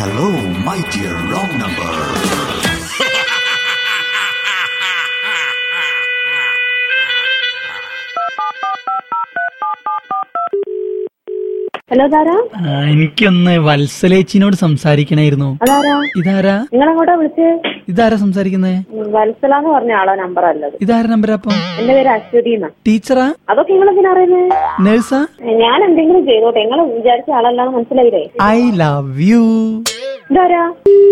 Hello, my dear wrong number. Hello Thara ആ, എനിക്കൊന്ന് വത്സലേച്ചിനോട് സംസാരിക്കണായിരുന്നു അതാരാ ഇതാരാ നിങ്ങളെങ്ങോട്ടാ വിളിച്ചേ ഇതാരാ സംസാരിക്കുന്നേ വത്സല എന്ന് പറഞ്ഞ ആളോ നമ്പർ അല്ലത് ഇതാരാ നമ്പർ അപ്പം എന്റെ പേര് അശ്വതി എന്നാ ടീച്ചറാ അതൊക്കെ നിങ്ങൾ എന്തിനാ അറിയുന്നത് നേഴ്സാ ഞാൻ എന്തെങ്കിലും ചെയ്തോട്ടെ നിങ്ങൾ വിചാരിച്ച ആളല്ലാന്ന് മനസ്സിലായില്ലേ ഐ ലവ് യു ഇതാരാ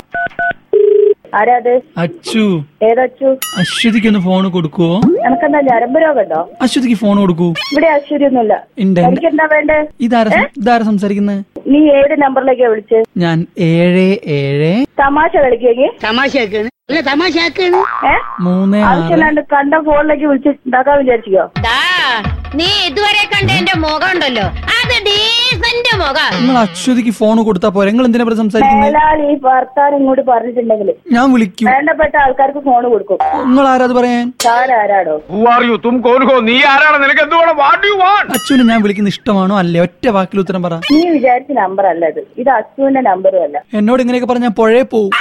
ആരാ അത് അച്ചു ഏതച്ചു അശ്വതിക്ക് ഒന്ന് ഫോൺ കൊടുക്കുവോ എനക്കെന്താ ഞരമ്പ് രോഗമുണ്ടോ അശ്വതിക്ക് ഫോൺ കൊടുക്കൂ ഇവിടെ അശ്വതി ഒന്നുമില്ല ഉണ്ട് എനിക്ക് എന്താ വേണ്ടേ ഇതാരാ സം- ഇതാരാ സംസാരിക്കുന്നത് നീ ഏത് നമ്പറിലേക്കാ വിളിച്ച് ഞാൻ ഏഴ് ഏഴ് തമാശ കളിക്കുകയെങ്കിൽ തമാശയാക്കാണ് അല്ല തമാശയാക്കാണ് ഏ മൂന്ന് ആറ് ആവശ്യമില്ലാണ്ട് കണ്ട ഫോണിലേക്ക് വിളിച്ച് ഉണ്ടാക്കാൻ വിചാരിച്ചോ ദാ, നീ ഇതുവരെ കണ്ട എന്റെ മുഖം ഉണ്ടല്ലോ അത് ഡീസന്റ് മുഖം നിങ്ങൾ അശ്വതിക്ക് ഫോൺ കൊടുത്താ പോരെ നിങ്ങൾ എന്തിനാ ഇവിടെ സംസാരിക്കുന്നത് മേലാൽ ഈ ഭർത്താൻ ഇങ്ങോട്ട് പറഞ്ഞിട്ടുണ്ടെങ്കിൽ ഞാൻ വിളിക്കും വേണ്ടപ്പെട്ട ആൾക്കാർക്ക് ഫോൺ കൊടുക്കും നിങ്ങൾ ആരാ അത് പറയാൻ താൻ ആരാടോ Who are you? തും കോൻ ഹോ നീ ആരാണ് നിനക്ക് എന്ത് വേണം വാട്ട് യു വാണ്ട് അച്ചുവിനെ ഞാൻ വിളിക്കുന്ന ഇഷ്ടമാണോ അല്ലേ ഒറ്റ വാക്കിൽ ഉത്തരം പറ നീ വിചാരിച്ച നമ്പർ അല്ല ഇത് ഇത് അച്ചുവിന്റെ നമ്പറും അല്ല എന്നോട് ഇങ്ങനെയൊക്കെ പറഞ്ഞാൽ പുഴയെ പോവും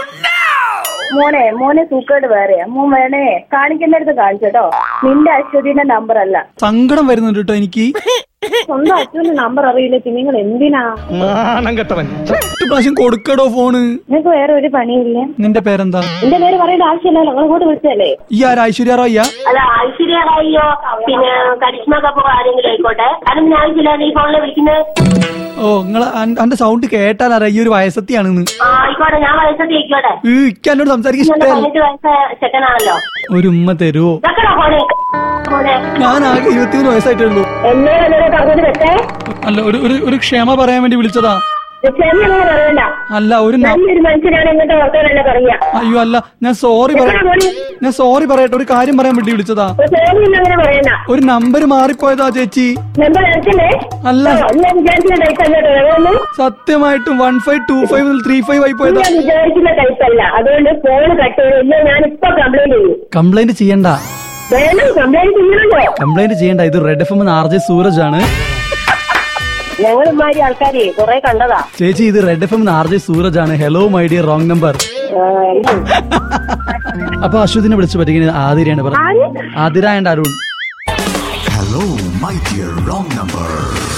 മോനെ മോനെ സൂക്കേട് വേറെയാ മോൻ വേണേ കാണിക്കുന്നിടത്ത് കാണിച്ചോട്ടോ നിന്റെ അശ്വതിന്റെ നമ്പർ അല്ല സങ്കടം വരുന്നുണ്ട് കേട്ടോ എനിക്ക് സ്വന്തം അച്ഛന്റെ നമ്പർ അറിയില്ല പിന്നെ നിങ്ങൾ എന്തിനാ മാനം കെട്ടവൻ ഒരു പ്രാവശ്യം കൊടുക്കടോ ഫോണ് നിങ്ങൾക്ക് വേറെ ഒരു പണിയില്ലേ നിന്റെ പേരെന്താ എന്റെ പേര് പറയേണ്ട ആവശ്യമില്ലല്ലോ നിങ്ങൾ ഇങ്ങോട്ട് വിളിച്ചല്ലേ ഈ ആരാ ഐശ്വര്യ റോയ്യ അല്ല ഐശ്വര്യ റായിയോ പിന്നെ കരിഷ്മ കപൂർ ആരെങ്കിലും ആയിക്കോട്ടെ അതിന് ആവശ്യമില്ല നീ ഫോണിൽ വിളിക്കുന്നത് ഓ നിങ്ങൾ എന്റെ സൗണ്ട് കേട്ടാൽ അറിയാം ഈ ഒരു വയസ്സത്തിയാണെന്ന് ആ ആയിക്കോട്ടെ ഞാൻ വയസ്സത്തി ആയിക്കോട്ടെ ഈ ഇക്ക് എന്നോട് സംസാരിക്കാൻ ഇന്നലെ ഇഷ്ടമല്ല പതിനെട്ട് വയസ്സായ ചെക്കനാണല്ലോ ഒരു ഉമ്മ തരുവോ ഇതൊക്കെയാ ഫോണ് ഫോണ് ഞാൻ ആകെ ഇരുപത്തിമൂന്ന് വയസ്സായിട്ടുള്ളൂ എന്നെ വല്ലതും പറഞ്ഞത് വെച്ചേ അല്ല ഒരു ഒരു ഒരു ക്ഷമ പറയാൻ വേണ്ടി വിളിച്ചതാ ക്ഷമയൊന്നും പറയണ്ട അല്ല ഒരു ന- നല്ലൊരു മനുഷ്യനാണ് ഇങ്ങോട്ട് വർത്തമാനല്ല പറയാ അയ്യോ അല്ല ഞാൻ സോറി പറയാ ഞാൻ സോറി പറയട്ടെ ഒരു കാര്യം പറയാൻ വേണ്ടി വിളിച്ചതാ തോന്നിയില്ല അങ്ങനെ പറയണ്ട ഒരു നമ്പർ മാറിപ്പോയതാ ചേച്ചി നമ്പർ അയച്ചല്ലേ അല്ല ഞാൻ വിചാരിക്കുന്ന ടൈപ്പ് അല്ല വേണമെന്ന് സത്യമായിട്ടും വൺ ഫൈവ് ടു ഫൈവ് മുതൽ ത്രീ ഫൈവ് ആയി പോയതാ ഞാൻ വിചാരിക്കുന്ന ടൈപ്പ് അല്ല അതുകൊണ്ട് ഫോൺ കട്ട് ചെയ്തില്ല ഞാൻ ഇപ്പൊ കംപ്ലൈന്റ് ചെയ്യും കംപ്ലൈന്റ് ചെയ്യണ്ട വേണം കംപ്ലൈന്റ് ചെയ്യണല്ലോ കംപ്ലൈന്റ് ചെയ്യണ്ട ഇത് red F M R J Sooraj ആണ് ഞങ്ങൾ ഇമാരി ആൾക്കാരെ കുറെ കണ്ടതാ ചേച്ചി ഇത് red F M R J Sooraj ആണ് hello my dear wrong number ആ, ഇത്. അപ്പൊ അശ്വതിനെ വിളിച്ചു പറ്റിക്കുന്നത് ആതിരയാണ് പറഞ്ഞത് ആര്? Athira and Arun Hello, my dear wrong number.